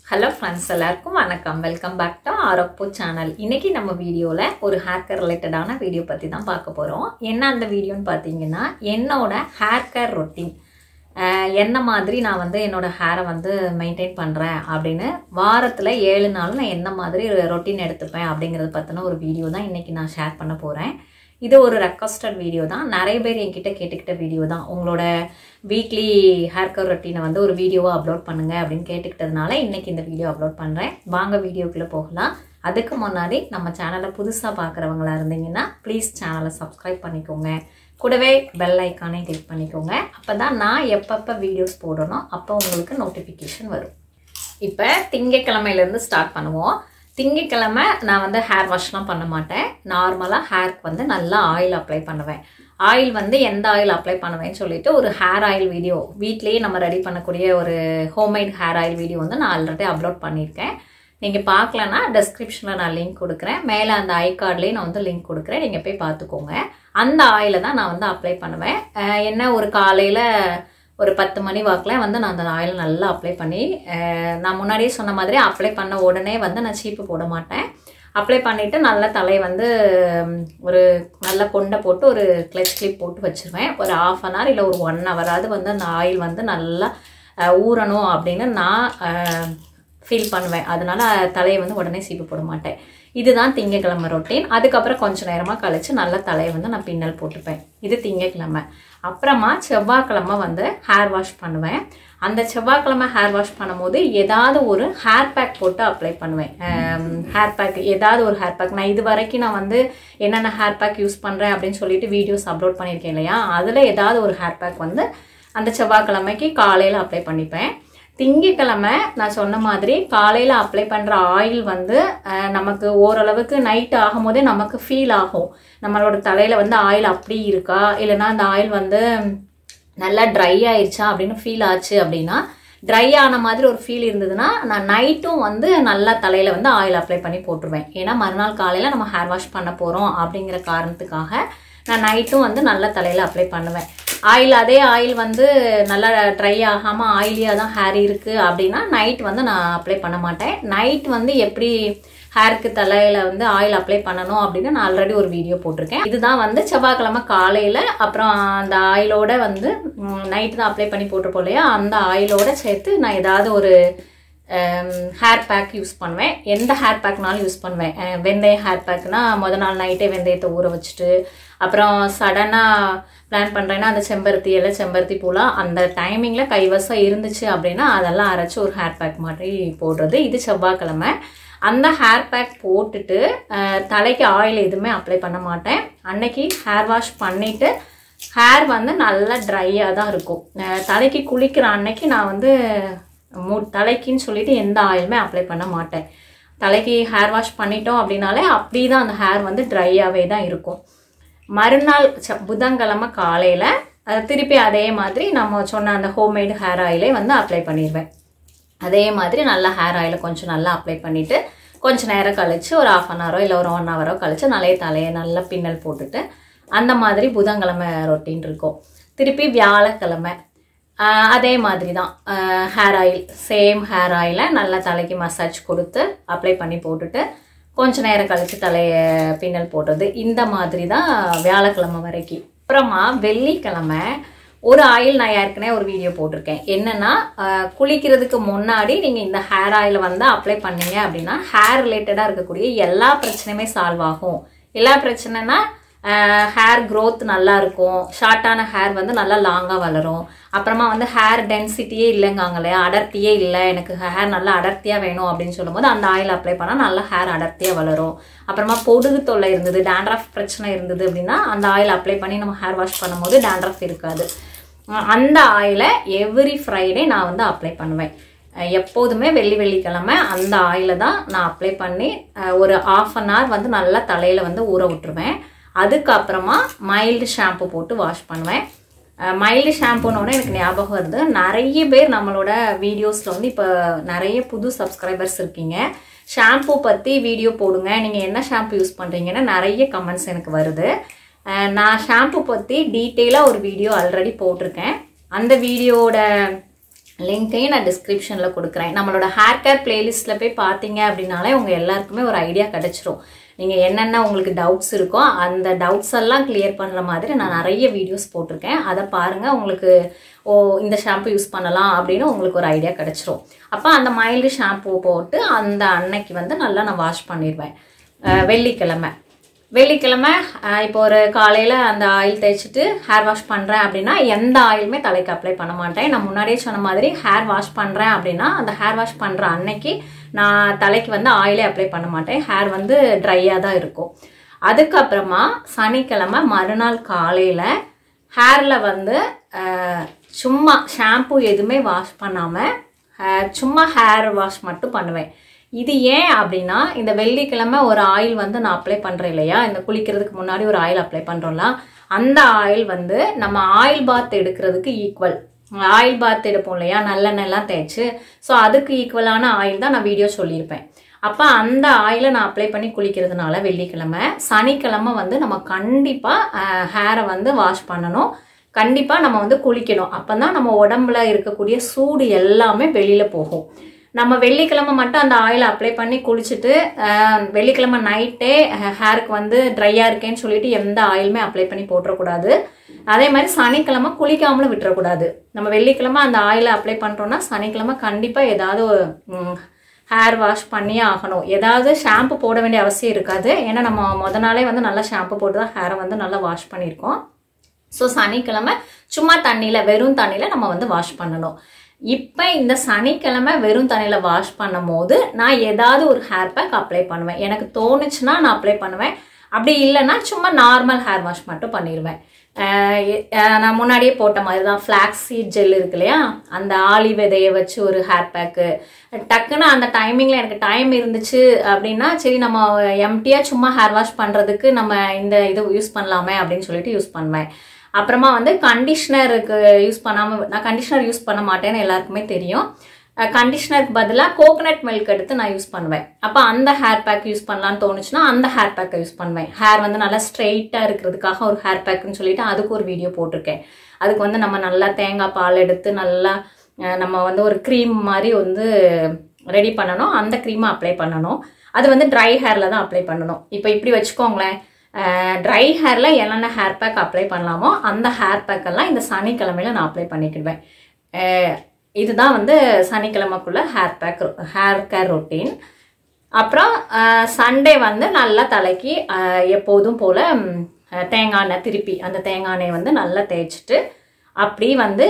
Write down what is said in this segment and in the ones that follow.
hello friends எல்லாருக்கும் வணக்கம் welcome back to ஆரோப்போ சேனல் இன்னைக்கு நம்ம வீடியோவில் ஒரு ஹேர் கேர் ரிலேட்டடான வீடியோ பற்றி தான் பார்க்க போகிறோம் என்ன அந்த வீடியோன்னு பார்த்தீங்கன்னா என்னோட ஹேர் கேர் ரொட்டீன் என்ன மாதிரி நான் வந்து என்னோட ஹேரை வந்து மெயின்டைன் பண்ணுறேன் அப்படின்னு வாரத்தில் ஏழு நாள் நான் என்ன மாதிரி ரொட்டீன் எடுத்துப்பேன் அப்படிங்கிறத பற்றின ஒரு வீடியோ தான் இன்றைக்கி நான் ஷேர் பண்ண போகிறேன் இது ஒரு ரெக்வஸ்டட் வீடியோ தான் நிறைய பேர் என்கிட்ட கேட்டுக்கிட்ட வீடியோ தான் உங்களோட வீக்லி ஹேர் கர் ரொட்டீனை வந்து ஒரு வீடியோவாக அப்லோட் பண்ணுங்க அப்படின்னு கேட்டுக்கிட்டதுனால இன்னைக்கு இந்த வீடியோ அப்லோட் பண்ணுறேன் வாங்க வீடியோக்குள்ளே போகலாம் அதுக்கு முன்னாடி நம்ம சேனலை புதுசாக பார்க்குறவங்களா இருந்தீங்கன்னா ப்ளீஸ் சேனலை சப்ஸ்கிரைப் பண்ணிக்கோங்க கூடவே பெல் ஐக்கானே கிளிக் பண்ணிக்கோங்க அப்போ தான் நான் எப்பப்போ வீடியோஸ் போடணும் அப்போ உங்களுக்கு நோட்டிஃபிகேஷன் வரும் இப்போ திங்கக்கிழமையிலேருந்து ஸ்டார்ட் பண்ணுவோம் திங்கக்கிழமை நான் வந்து ஹேர் வாஷ்லாம் பண்ண மாட்டேன் நார்மலாக ஹேர்க்கு வந்து நல்லா ஆயில் அப்ளை பண்ணுவேன் ஆயில் வந்து எந்த ஆயில் அப்ளை பண்ணுவேன்னு சொல்லிட்டு ஒரு ஹேர் ஆயில் வீடியோ வீட்லேயே நம்ம ரெடி பண்ணக்கூடிய ஒரு ஹோம்மேட் ஹேர் ஆயில் வீடியோ வந்து நான் ஆல்ரெடி அப்லோட் பண்ணியிருக்கேன் நீங்கள் பார்க்கலன்னா டெஸ்கிரிப்ஷனில் நான் லிங்க் கொடுக்குறேன் மேலே அந்த ஐ கார்ட்லேயும் நான் வந்து லிங்க் கொடுக்குறேன் நீங்கள் போய் பார்த்துக்கோங்க அந்த ஆயிலை தான் நான் வந்து அப்ளை பண்ணுவேன் அஹ் என்ன ஒரு காலையில் ஒரு பத்து மணி வாக்கில் வந்து நான் அந்த ஆயில் நல்லா அப்ளை பண்ணி அஹ் நான் முன்னாடியே சொன்ன மாதிரி அப்ளை பண்ண உடனே வந்து நான் சீப்பு போட மாட்டேன் அப்ளை பண்ணிவிட்டு நல்லா தலையை வந்து ம், ஒரு நல்ல கொண்டை போட்டு ஒரு கிளச் கிளிப் போட்டு வச்சுருவேன் ஒரு ஆஃப் அன் ஹவர் இல்லை ஒரு ஒன் ஹவராவது வந்து அந்த ஆயில் வந்து நல்லா அஹ், ஊறணும் அப்படின்னு நான் ஃபீல் பண்ணுவேன் அதனால தலையை வந்து உடனே சீப்பு போட மாட்டேன் இதுதான் திங்கக்கிழமை ரொட்டீன் அதுக்கப்புறம் கொஞ்ச நேரமாக கழிச்சு நல்லா தலையை வந்து நான் பின்னல் போட்டுப்பேன் இது திங்கக்கிழமை அப்புறமா செவ்வாய்க்கிழமை வந்து ஹேர் வாஷ் பண்ணுவேன் அந்த செவ்வாய்க்கிழமை ஹேர் வாஷ் பண்ணும்போது ஏதாவது ஒரு ஹேர் பேக் போட்டு அப்ளை பண்ணுவேன் ஹேர் பேக் ஏதாவது ஒரு ஹேர் பேக் நான் இது வரைக்கும் நான் வந்து என்னென்ன ஹேர் பேக் யூஸ் பண்ணுறேன் அப்படின்னு சொல்லிட்டு வீடியோஸ் அப்லோட் பண்ணியிருக்கேன் இல்லையா அதில் ஏதாவது ஒரு ஹேர் பேக் வந்து அந்த செவ்வாய்க்கிழமைக்கு காலையில் அப்ளை பண்ணிப்பேன் திங்கக்கிழமை நான் சொன்ன மாதிரி காலையில் அப்ளை பண்ணுற ஆயில் வந்து அஹ், நமக்கு ஓரளவுக்கு நைட் ஆகும்போதே நமக்கு ஃபீல் ஆகும் நம்மளோட தலையில் வந்து ஆயில் அப்படி இருக்கா இல்லைன்னா அந்த ஆயில் வந்து நல்லா ட்ரை ஆயிடுச்சா அப்படின்னு ஃபீல் ஆச்சு அப்படின்னா ட்ரை ஆன மாதிரி ஒரு ஃபீல் இருந்ததுன்னா நான் நைட்டும் வந்து நல்லா தலையில் வந்து ஆயில் அப்ளை பண்ணி போட்டுருவேன் ஏன்னா மறுநாள் காலையில் நம்ம ஹேர் வாஷ் பண்ண போகிறோம் அப்படிங்கிற காரணத்துக்காக நான் நைட்டும் வந்து நல்லா தலையில் அப்ளை பண்ணுவேன் ஆயில் அதே ஆயில் வந்து நல்லா ட்ரை ஆகாமல் ஆயிலியாக தான் ஹேர் இருக்குது அப்படின்னா நைட் வந்து நான் அப்ளை பண்ண மாட்டேன் நைட் வந்து எப்படி ஹேருக்கு தலையில் வந்து ஆயில் அப்ளை பண்ணணும் அப்படின்னு நான் ஆல்ரெடி ஒரு வீடியோ போட்டிருக்கேன் இதுதான் வந்து செவ்வாய்க்கிழமை காலையில் அப்புறம் அந்த ஆயிலோட வந்து நைட்டு தான் அப்ளை பண்ணி போட்டிருப்போம் இல்லையா அந்த ஆயிலோட சேர்த்து நான் ஏதாவது ஒரு ஹேர் பேக் யூஸ் பண்ணுவேன் எந்த ஹேர் பேக்னாலும் யூஸ் பண்ணுவேன் அஹ் வெந்தய ஹேர் பேக்னா முத நாள் நைட்டே வெந்தயத்தை ஊற வச்சுட்டு அப்புறம் சடனாக பிளான் பண்ணுறேன்னா அந்த செம்பருத்தி இலை செம்பருத்தி பூலாம் அந்த டைமிங்கில் கைவசம் இருந்துச்சு அப்படின்னா அதெல்லாம் அரைச்சி ஒரு ஹேர் பேக் மாதிரி போடுறது இது செவ்வாய்க்கிழமை அந்த ஹேர் பேக் போட்டுட்டு அஹ், தலைக்கு ஆயில் எதுவுமே அப்ளை பண்ண மாட்டேன் அன்னைக்கு ஹேர் வாஷ் பண்ணிவிட்டு ஹேர் வந்து நல்லா ட்ரையாக தான் இருக்கும் அஹ், தலைக்கு குளிக்கிற அன்னைக்கு நான் வந்து மூ தலைக்குன்னு சொல்லிட்டு எந்த ஆயிலுமே அப்ளை பண்ண மாட்டேன் தலைக்கு ஹேர் வாஷ் பண்ணிட்டோம் அப்படின்னாலே அப்படி தான் அந்த ஹேர் வந்து ட்ரையாகவே தான் இருக்கும் மறுநாள் ச- புதன்கிழமை காலையில் அது திருப்பி அதே மாதிரி நம்ம சொன்ன அந்த ஹோம்மேடு ஹேர் ஆயிலே வந்து அப்ளை பண்ணிடுவேன் அதே மாதிரி நல்லா ஹேர் ஆயிலை கொஞ்சம் நல்லா அப்ளை பண்ணிவிட்டு கொஞ்ச நேரம் கழிச்சு ஒரு ஆஃப் அன் ஹவரோ இல்லை ஒரு ஒன் ஹவரோ கழிச்சு நல்லே தலையை நல்லா பின்னல் போட்டுட்டு அந்த மாதிரி புதன்கிழமை ரொட்டீன் இருக்கும் திருப்பி வியாழக்கிழமை ஆஹ் அதே மாதிரி தான் ஹேர் ஆயில் சேம் ஹேர் ஆயிலை நல்லா தலைக்கு மசாஜ் கொடுத்து அப்ளை பண்ணி போட்டுட்டு கொஞ்ச நேரம் கழிச்சு தலையை பின்னல் போடுறது இந்த மாதிரி தான் வியாழக்கிழமை வரைக்கும் அப்புறமா வெள்ளிக்கிழமை ஒரு ஆயில் நான் ஏற்கனவே ஒரு வீடியோ போட்டிருக்கேன் என்னன்னா ஆஹ் குளிக்கிறதுக்கு முன்னாடி நீங்கள் இந்த ஹேர் ஆயிலை வந்து அப்ளை பண்ணீங்க அப்படின்னா ஹேர் ரிலேட்டடாக இருக்கக்கூடிய எல்லா பிரச்சனையுமே சால்வ் ஆகும் எல்லா பிரச்சனைனா ஹேர் growth நல்லா இருக்கும் ஷார்ட்டான ஹேர் வந்து நல்லா லாங்காக வளரும் அப்புறமா வந்து ஹேர் டென்சிட்டியே இல்லைங்காங்க இல்லையா அடர்த்தியே இல்லை எனக்கு ஹேர் நல்லா அடர்த்தியாக வேணும் அப்படின்னு சொல்லும்போது அந்த ஆயில் அப்ளை பண்ணால் நல்லா ஹேர் அடர்த்தியாக வளரும் அப்புறமா பொடுகு தொல்லை இருந்தது டேண்ட்ரஃப் பிரச்சனை இருந்தது அப்படின்னா அந்த ஆயில் அப்ளை பண்ணி நம்ம ஹேர் வாஷ் பண்ணும்போது டேண்ட்ரஃப் இருக்காது அஹ் அந்த ஆயிலை எவ்ரி ஃப்ரைடே நான் வந்து அப்ளை பண்ணுவேன் அஹ் எப்போதுமே வெள்ளி வெள்ளிக்கிழமை அந்த ஆயிலை தான் நான் அப்ளை பண்ணி அஹ் ஒரு ஆஃப் அன் ஹவர் வந்து நல்லா தலையில் வந்து ஊற விட்டுருவேன் அதுக்கப்புறமா மைல்டு ஷாம்பு போட்டு வாஷ் பண்ணுவேன் மைல்டு ஷாம்புனோட எனக்கு ஞாபகம் வருது நிறைய பேர் நம்மளோட வீடியோஸில் வந்து இப்போ நிறைய புது சப்ஸ்கிரைபர்ஸ் இருக்கீங்க ஷாம்பு பற்றி வீடியோ போடுங்க நீங்கள் என்ன ஷாம்பு யூஸ் பண்ணுறீங்கன்னா நிறைய கமெண்ட்ஸ் எனக்கு வருது அஹ் நான் ஷாம்பு பற்றி டீட்டெயிலாக ஒரு வீடியோ ஆல்ரெடி போட்டிருக்கேன் அந்த வீடியோட லிங்க்கையும் நான் டிஸ்கிரிப்ஷனில் கொடுக்குறேன் நம்மளோட ஹேர் கேர் பிளேலிஸ்ட்டில் போய் பார்த்தீங்க அப்படின்னாலே உங்கள் எல்லாருக்குமே ஒரு ஐடியா கிடச்சிரும் நீங்கள் என்னென்ன உங்களுக்கு டவுட்ஸ் இருக்கோ அந்த டவுட்ஸ் எல்லாம் கிளியர் பண்ணுற மாதிரி நான் நிறைய வீடியோஸ் போட்டிருக்கேன் அதை பாருங்கள் உங்களுக்கு ஓ இந்த ஷாம்பு யூஸ் பண்ணலாம் அப்படின்னு உங்களுக்கு ஒரு ஐடியா கிடச்சிரும் அப்போ அந்த மைல்டு ஷாம்பு போட்டு அந்த அன்னைக்கு வந்து நல்லா நான் வாஷ் பண்ணிடுவேன் அஹ் வெள்ளிக்கிழமை வெள்ளிக்கிழமை அஹ், இப்போ ஒரு காலையில் அந்த ஆயில் தேய்ச்சிட்டு ஹேர் வாஷ் பண்ணுறேன் அப்படின்னா எந்த ஆயிலுமே தலைக்கு அப்ளை பண்ண மாட்டேன் நான் முன்னாடியே சொன்ன மாதிரி ஹேர் வாஷ் பண்ணுறேன் அப்படின்னா அந்த ஹேர் வாஷ் பண்ணுற அன்னைக்கு நான் தலைக்கு வந்து ஆயிலே அப்ளை பண்ண மாட்டேன் ஹேர் வந்து ட்ரையாக தான் இருக்கும் அதுக்கப்புறமா சனிக்கிழமை மறுநாள் காலையில் ஹேரில் வந்து அஹ், சும்மா ஷாம்பு எதுவுமே வாஷ் பண்ணாமல் சும்மா ஹேர் வாஷ் மட்டும் பண்ணுவேன் இது ஏன் அப்படின்னா இந்த வெள்ளிக்கிழமை ஒரு ஆயில் வந்து நான் அப்ளை பண்ணுறேன் இல்லையா இந்த குளிக்கிறதுக்கு முன்னாடி ஒரு ஆயில் அப்ளை பண்ணுறோம்ல அந்த ஆயில் வந்து நம்ம ஆயில் பாத் எடுக்கிறதுக்கு ஈக்குவல் ஆயில் பாத் எடுப்போம் இல்லையா நல்லெண்ணெய்லாம் தேய்ச்சி ஸோ அதுக்கு ஈக்குவலான ஆயில் தான் நான் வீடியோ சொல்லியிருப்பேன் அப்போ அந்த ஆயிலை நான் அப்ளை பண்ணி குளிக்கிறதுனால வெள்ளிக்கிழமை சனிக்கிழமை வந்து நம்ம கண்டிப்பாக ஹேரை வந்து வாஷ் பண்ணணும் கண்டிப்பாக நம்ம வந்து குளிக்கணும் அப்போ தான் நம்ம உடம்புல இருக்கக்கூடிய சூடு எல்லாமே வெளியில் போகும் நம்ம வெள்ளிக்கிழமை மட்டும் அந்த ஆயிலை அப்ளை பண்ணி குளிச்சுட்டு அஹ், வெள்ளிக்கிழமை நைட்டே ஹேருக்கு வந்து ட்ரையாக இருக்கேன்னு சொல்லிட்டு எந்த ஆயிலுமே அப்ளை பண்ணி போட்டுறக்கூடாது அதே மாதிரி சனிக்கிழமை குளிக்காமலும் விட்டுறக்கூடாது நம்ம வெள்ளிக்கிழமை அந்த ஆயிலை அப்ளை பண்ணுறோன்னா சனிக்கிழமை கண்டிப்பாக ஏதாவது ஹேர் வாஷ் பண்ணியே ஆகணும் ஏதாவது ஷாம்பு போட வேண்டிய அவசியம் இருக்காது ஏன்னா நம்ம முத நாளே வந்து நல்லா ஷாம்பு போட்டு தான் ஹேரை வந்து நல்லா வாஷ் பண்ணியிருக்கோம் ஸோ சனிக்கிழமை சும்மா தண்ணியில் வெறும் தண்ணியில் நம்ம வந்து வாஷ் பண்ணணும் இப்போ இந்த சனிக்கிழமை வெறும் தண்ணியில் வாஷ் பண்ணும் போது நான் ஏதாவது ஒரு ஹேர் பேக் அப்ளை பண்ணுவேன் எனக்கு தோணுச்சுன்னா நான் அப்ளை பண்ணுவேன் அப்படி இல்லைன்னா சும்மா நார்மல் ஹேர் வாஷ் மட்டும் பண்ணிடுவேன் அஹ் எ- அஹ் நான் முன்னாடியே போட்ட மாதிரி தான் ஃப்ளாக்ஸ் சீட் ஜெல் இருக்கு இல்லையா அந்த ஆலி விதையை வச்சு ஒரு ஹேர் பேக்கு டக்குன்னு அந்த டைமிங்கில் எனக்கு டைம் இருந்துச்சு அப்படின்னா சரி நம்ம எம்டியாக சும்மா ஹேர் வாஷ் பண்ணுறதுக்கு நம்ம இந்த இது யூஸ் பண்ணலாமே அப்படின்னு சொல்லிட்டு யூஸ் பண்ணுவேன் அப்புறமா வந்து கண்டிஷ்னருக்கு யூஸ் பண்ணாமல் நான் கண்டிஷ்னர் யூஸ் பண்ண மாட்டேன்னு எல்லாருக்குமே தெரியும் கண்டிஷ்னருக்கு பதிலாக கோகனட் மில்க் எடுத்து நான் யூஸ் பண்ணுவேன் அப்போ அந்த ஹேர் பேக் யூஸ் பண்ணலான்னு தோணுச்சுன்னா அந்த ஹேர் பேக்கை யூஸ் பண்ணுவேன் ஹேர் வந்து நல்லா ஸ்ட்ரெயிட்டாக இருக்கிறதுக்காக ஒரு ஹேர் பேக்குன்னு சொல்லிட்டு அதுக்கு ஒரு வீடியோ போட்டிருக்கேன் அதுக்கு வந்து நம்ம நல்லா தேங்காய் பால் எடுத்து நல்லா அஹ், நம்ம வந்து ஒரு க்ரீம் மாதிரி வந்து ரெடி பண்ணணும் அந்த க்ரீமை அப்ளை பண்ணணும் அது வந்து ட்ரை ஹேரில் தான் அப்ளை பண்ணணும் இப்போ இப்படி வச்சுக்கோங்களேன் ட்ரை ஹேரில் என்னென்ன ஹேர் பேக் அப்ளை பண்ணலாமோ அந்த ஹேர் பேக்கெல்லாம் இந்த சனிக்கிழமையில நான் அப்ளை பண்ணிக்கிடுவேன் அஹ் இதுதான் வந்து சனிக்கிழமைக்குள்ள hair pack hair care routine அப்புறம் சண்டே வந்து நல்லா தலைக்கு அஹ், எப்போதும் போல் தேங்காய் எண்ணெய் திருப்பி அந்த தேங்காய் எண்ணெயை வந்து நல்லா தேய்ச்சிட்டு அப்படி வந்து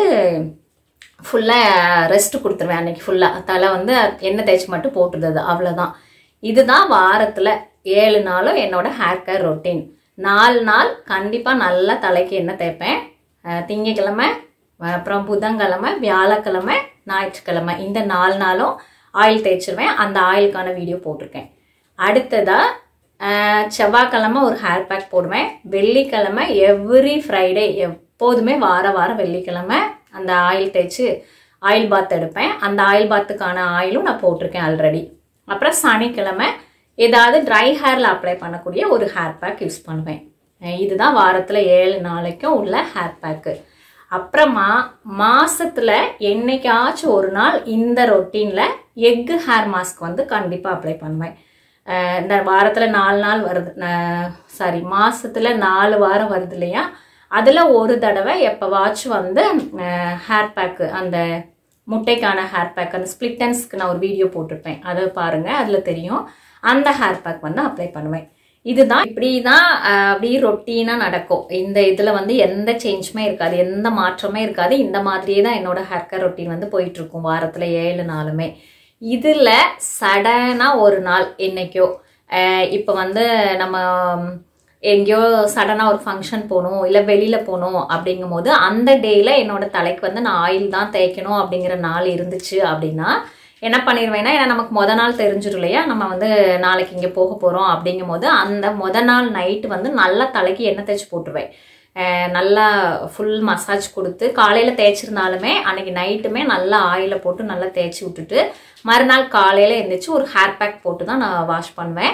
ஃபுல்லாக ரெஸ்ட் கொடுத்துருவேன் அன்னைக்கு ஃபுல்லாக தலை வந்து எண்ணெய் தேய்ச்சி மட்டும் போட்டுடுறது அவ்வளோதான் இதுதான் வாரத்தில் ஏழு நாளும் என்னோட ஹேர் கேர் ரொட்டீன் நாலு நாள் கண்டிப்பாக நல்லா தலைக்கு எண்ணெய் தேய்ப்பேன் அஹ் திங்கக்கிழமை அப்புறம் புதன்கிழமை வியாழக்கிழமை ஞாயிற்றுக்கிழமை இந்த நாலு நாளும் ஆயில் தேய்ச்சிருவேன் அந்த ஆயிலுக்கான வீடியோ போட்டிருக்கேன் அடுத்ததா அஹ், செவ்வாய்க்கிழமை ஒரு ஹேர் பேக் போடுவேன் வெள்ளிக்கிழமை எவ்ரி ஃப்ரைடே எப்போதுமே வார வாரம் வெள்ளிக்கிழமை அந்த ஆயில் தேய்ச்சி ஆயில் பாத் எடுப்பேன் அந்த ஆயில் பாத்துக்கான ஆயிலும் நான் போட்டிருக்கேன் ஆல்ரெடி அப்புறம் சனிக்கிழமை ஏதாவது ட்ரை ஹேரில் அப்ளை பண்ணக்கூடிய ஒரு ஹேர் பேக் யூஸ் பண்ணுவேன் அஹ் இதுதான் வாரத்தில் ஏழு நாளைக்கும் உள்ள ஹேர் பேக்கு அப்புறமா மாசத்துல என்னைக்காச்சும் ஒரு நாள் இந்த ரொட்டீன்ல எக்கு ஹேர் மாஸ்க் வந்து கண்டிப்பா அப்ளை பண்ணுவேன் அஹ் இந்த வாரத்துல நாலு நாள் வருது சாரி மாசத்துல நாலு வாரம் வருது இல்லையா அதுல ஒரு தடவை எப்பவாச்சும் வந்து ஹேர் பேக்கு அந்த முட்டைக்கான ஹேர் பேக் அந்த ஸ்பிளிட்டன்ஸ்க்கு நான் ஒரு வீடியோ போட்டிருப்பேன் அதை பாருங்க அதுல தெரியும் அந்த ஹேர் பேக் வந்து அப்ளை பண்ணுவேன் இதுதான் இப்படி தான் அப்படி ரொட்டீனாக நடக்கும் இந்த இதில் வந்து எந்த சேஞ்சுமே இருக்காது எந்த மாற்றமே இருக்காது இந்த மாதிரியே தான் என்னோட ஹேர் கேர் ரொட்டீன் வந்து போயிட்டு இருக்கும் வாரத்தில் ஏழு நாளுமே இதில் சடனாக ஒரு நாள் என்னைக்கோ இப்போ வந்து நம்ம ம், எங்கேயோ சடனாக ஒரு ஃபங்க்ஷன் போகணும் இல்லை வெளியில் போகணும் அப்படிங்கும் போது அந்த டேயில் என்னோட தலைக்கு வந்து நான் ஆயில் தான் தேய்க்கணும் அப்படிங்கிற நாள் இருந்துச்சு அப்படின்னா என்ன பண்ணிடுவேன்னா ஏன்னா நமக்கு முத நாள் தெரிஞ்சிடும் இல்லையா நம்ம வந்து நாளைக்கு இங்கே போக போகிறோம் அப்படிங்கும் போது அந்த முத நாள் நைட்டு வந்து நல்லா தலைக்கு எண்ணெய் தேய்ச்சி போட்டுருவேன் அஹ் நல்லா ஃபுல் மசாஜ் கொடுத்து காலையில் தேய்ச்சிருந்தாலுமே அன்னைக்கு நைட்டுமே நல்லா ஆயிலை போட்டு நல்லா தேய்ச்சி விட்டுட்டு மறுநாள் காலையில் எழுந்திரிச்சு ஒரு ஹேர் பேக் போட்டு தான் நான் வாஷ் பண்ணுவேன்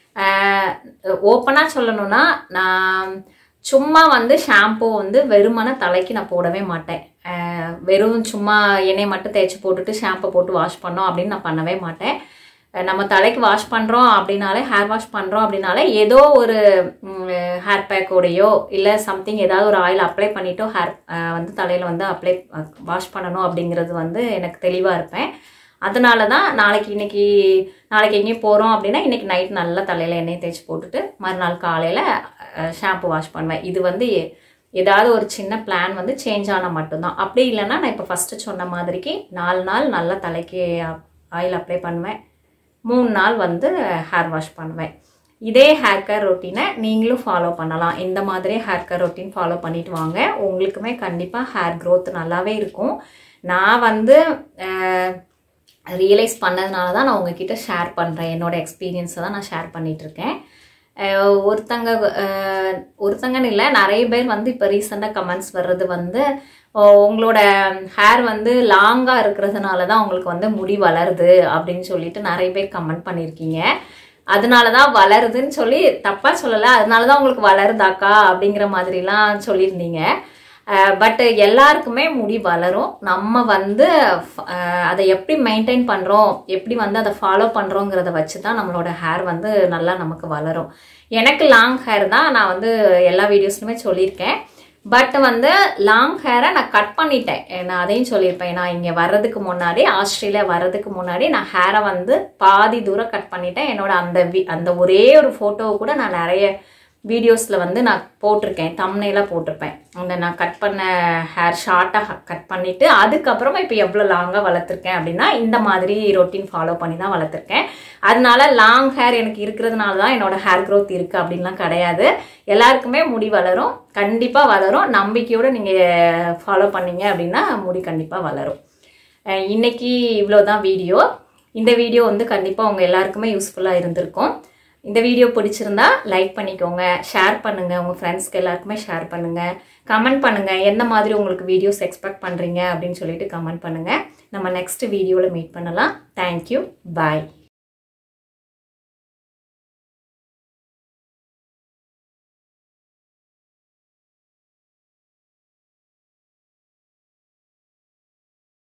ஓப்பனாக சொல்லணும்னா நான் சும்மா வந்து ஷாம்பு வந்து வெறுமன தலைக்கு நான் போடவே மாட்டேன் அஹ், வெறும் சும்மா எண்ணெய் மட்டும் தேய்ச்சி போட்டுட்டு ஷாம்பை போட்டு வாஷ் பண்ணோம் அப்படின்னு நான் பண்ணவே மாட்டேன் அஹ், நம்ம தலைக்கு வாஷ் பண்ணுறோம் அப்படின்னாலே ஹேர் வாஷ் பண்ணுறோம் அப்படின்னாலே ஏதோ ஒரு ஹேர் பேக்கோடையோ இல்லை சம்திங் ஏதாவது ஒரு ஆயில் அப்ளை பண்ணிட்டோ ஹேர் வந்து தலையில் வந்து அப்ளை வாஷ் பண்ணணும் அப்படிங்கிறது வந்து எனக்கு தெளிவாக இருப்பேன் அதனால தான் நாளைக்கு இன்னைக்கு நாளைக்கு எங்கேயும் போகிறோம் அப்படின்னா இன்னைக்கு நைட் நல்லா தலையில் எண்ணெய் தேய்ச்சி போட்டுட்டு மறுநாள் காலையில் ஷாம்பு வாஷ் பண்ணுவேன் இது வந்து எ- ஏதாவது ஒரு சின்ன பிளான் வந்து சேஞ்ச் ஆனால் மட்டும்தான் அப்படி இல்லைன்னா நான் இப்போ ஃபஸ்ட்டு சொன்ன மாதிரிக்கு நாலு நாள் நல்லா தலைக்கு ஆயில் அப்ளை பண்ணுவேன் மூணு நாள் வந்து ஹேர் வாஷ் பண்ணுவேன் இதே ஹேர் கேர் ரொட்டீனை நீங்களும் ஃபாலோ பண்ணலாம் இந்த மாதிரி ஹேர் கேர் ரொட்டீன் ஃபாலோ பண்ணிட்டு வாங்க உங்களுக்குமே கண்டிப்பாக ஹேர் growth நல்லாவே இருக்கும் நான் வந்து ரியலைஸ் பண்ணதுனால தான் நான் உங்ககிட்ட ஷேர் பண்ணுறேன் என்னோட எக்ஸ்பீரியன்ஸை தான் நான் ஷேர் பண்ணிட்டு இருக்கேன் அஹ் ஒருத்தங்க அஹ் ஒருத்தங்கன்னு இல்லை நிறைய பேர் வந்து இப்போ ரீசெண்டாக கமெண்ட்ஸ் வர்றது வந்து ஓ, உங்களோட ஹேர் வந்து லாங்காக இருக்கிறதுனால தான் உங்களுக்கு வந்து முடி வளருது அப்படின்னு சொல்லிட்டு நிறைய பேர் கமெண்ட் பண்ணியிருக்கீங்க அதனால தான் வளருதுன்னு சொல்லி தப்பாக சொல்லலை அதனால தான் உங்களுக்கு வளருதாக்கா அப்படிங்கிற மாதிரிலாம் சொல்லியிருந்தீங்க பட் எல்லாருக்குமே முடி வளரும் நம்ம வந்து அஹ், அதை எப்படி மெயின்டைன் பண்ணுறோம் எப்படி வந்து அதை ஃபாலோ பண்ணுறோங்கிறத வச்சு தான் நம்மளோட ஹேர் வந்து நல்லா நமக்கு வளரும் எனக்கு லாங் ஹேர் தான் நான் வந்து எல்லா வீடியோஸ்லுமே சொல்லியிருக்கேன் பட் வந்து லாங் ஹேரை நான் கட் பண்ணிட்டேன் நான் அதையும் சொல்லியிருப்பேன் நான் இங்கே வர்றதுக்கு முன்னாடி ஆஸ்திரேலியா வர்றதுக்கு முன்னாடி நான் ஹேரை வந்து பாதி தூரம் கட் பண்ணிட்டேன் என்னோட அந்த வி- அந்த ஒரே ஒரு ஃபோட்டோவை கூட நான் நிறைய வீடியோஸில் வந்து நான் போட்டிருக்கேன் தம்னைலாம் போட்டிருப்பேன் அந்த நான் கட் பண்ண ஹேர் ஷார்ட்டாக கட் பண்ணிவிட்டு அதுக்கப்புறமா இப்போ எவ்வளோ லாங்காக வளர்த்துருக்கேன் அப்படின்னா இந்த மாதிரி ரொட்டீன் ஃபாலோ பண்ணி தான் வளர்த்துருக்கேன் அதனால லாங் ஹேர் எனக்கு இருக்கிறதுனால தான் என்னோட ஹேர் growth இருக்குது அப்படின்லாம் கிடையாது எல்லாருக்குமே முடி வளரும் கண்டிப்பாக வளரும் நம்பிக்கையோடு நீங்கள் ஃபாலோ பண்ணீங்க அப்படின்னா முடி கண்டிப்பாக வளரும் அஹ் இன்னைக்கு இவ்வளோதான் வீடியோ இந்த வீடியோ வந்து கண்டிப்பாக உங்கள் எல்லாருக்குமே யூஸ்ஃபுல்லாக இருந்திருக்கும் இந்த வீடியோ பிடிச்சிருந்தா லைக் பண்ணிக்கோங்க ஷேர் பண்ணுங்கள் உங்கள் ஃப்ரெண்ட்ஸ்க்கு எல்லாருக்குமே ஷேர் பண்ணுங்கள் கமெண்ட் பண்ணுங்கள் எந்த மாதிரி உங்களுக்கு வீடியோஸ் எக்ஸ்பெக்ட் பண்ணுறீங்க அப்படின்னு சொல்லிட்டு கமெண்ட் பண்ணுங்கள் நம்ம நெக்ஸ்ட் வீடியோவில் மீட் பண்ணலாம் தேங்க்யூ பாய்